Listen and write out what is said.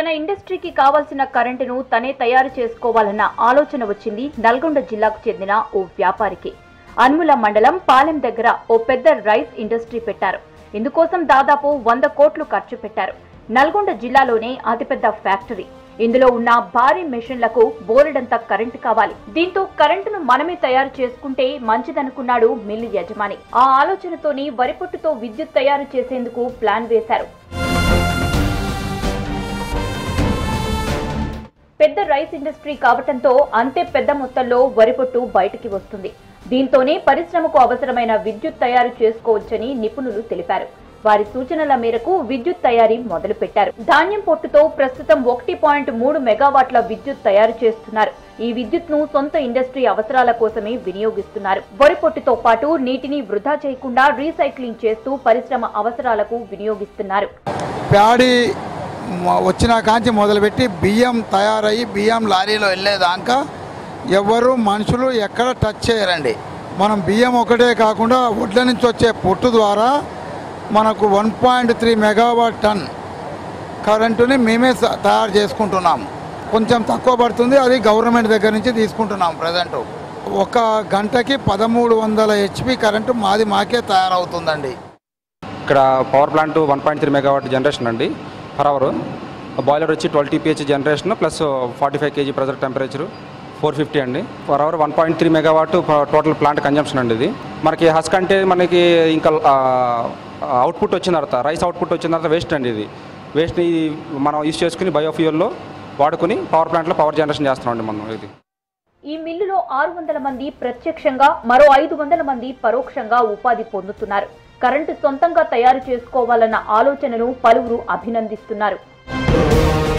ఇండస్ట్రీకి కావాల్సిన కరెంటును తనే తయారు చేసుకోవాలన్న ఆలోచన వచ్చింది నల్గొండ జిల్లాకు చెందిన ఓ వ్యాపారికి అన్ముల మండలం పాలెం దగ్గర ఓ పెద్ద రైస్ ఇండస్ట్రీ పెట్టారు ఇందుకోసం దాదాపు వంద కోట్లు ఖర్చు పెట్టారు నల్గొండ జిల్లాలోనే అతిపెద్ద ఫ్యాక్టరీ ఇందులో ఉన్న భారీ మెషిన్లకు బోలెడంత కరెంటు కావాలి దీంతో కరెంటును మనమే తయారు చేసుకుంటే మంచిదనుకున్నాడు మిల్లు యజమాని ఆ ఆలోచనతోని వరిపొట్టుతో విద్యుత్ తయారు చేసేందుకు ప్లాన్ వేశారు పెద్ద రైస్ ఇండస్ట్రీ కావటంతో అంతే పెద్ద మొత్తంలో వరిపొట్టు బయటికి వస్తుంది దీంతోనే పరిశ్రమకు అవసరమైన విద్యుత్ తయారు చేసుకోవచ్చని నిపుణులు తెలిపారు వారి సూచనల మేరకు విద్యుత్ తయారీ మొదలుపెట్టారు ధాన్యం పొట్టుతో ప్రస్తుతం ఒకటి పాయింట్ మూడు మెగావాట్ల విద్యుత్ తయారు చేస్తున్నారు ఈ విద్యుత్ ను సొంత ఇండస్ట్రీ అవసరాల కోసమే వినియోగిస్తున్నారు వరి పొట్టుతో పాటు నీటిని వృధా చేయకుండా రీసైక్లింగ్ చేస్తూ పరిశ్రమ అవసరాలకు వినియోగిస్తున్నారు ప్యాడీ మ- వచ్చిన కాంచి మొదలుపెట్టి బియ్యం తయారయ్యి బియ్యం లారీలో వెళ్ళేదాకా ఎవరు మనుషులు ఎక్కడ టచ్ చేయరండి మనం బియ్యం ఒకటే కాకుండా వడ్ల నుంచి వచ్చే పొట్టు ద్వారా మనకు one point three megawatt ton కరెంటుని మేమే స- తయారు చేసుకుంటున్నాం కొంచెం తక్కువ పడుతుంది అది గవర్నమెంట్ దగ్గర నుంచి తీసుకుంటున్నాం ప్రజెంట్ ఒక గంటకి పదమూడు వందల హెచ్పి కరెంటు మాది మాకే తయారవుతుందండి ఇక్కడ power plant one point three megawatt generation అండి పర్ అవర్ బాయిలర్ వచ్చి twelve TPH generation plus forty five KG pressure temperature four fifty అండి per hour one point three megawatt total plant consumption అండి ఇది మనకి హస్క్ అంటే మనకి ఇంకా output వచ్చిన తర్వాత రైస్ అవుట్పుట్ వచ్చిన తర్వాత వేస్ట్ అండి ఇది వేస్ట్ని మనం యూస్ చేసుకుని బయోఫ్యూయల్లో వాడుకుని పవర్ ప్లాంట్లో పవర్ జనరేషన్ చేస్తున్నాం అండి మనం ఇది ఈ మిల్లులో ఆరు వందల మంది ప్రత్యక్షంగా మరో ఐదు వందల మంది పరోక్షంగా ఉపాధి పొందుతున్నారు కరెంటు సొంతంగా తయారు చేసుకోవాలన్న ఆలోచనను పలువురు అభినందిస్తున్నారు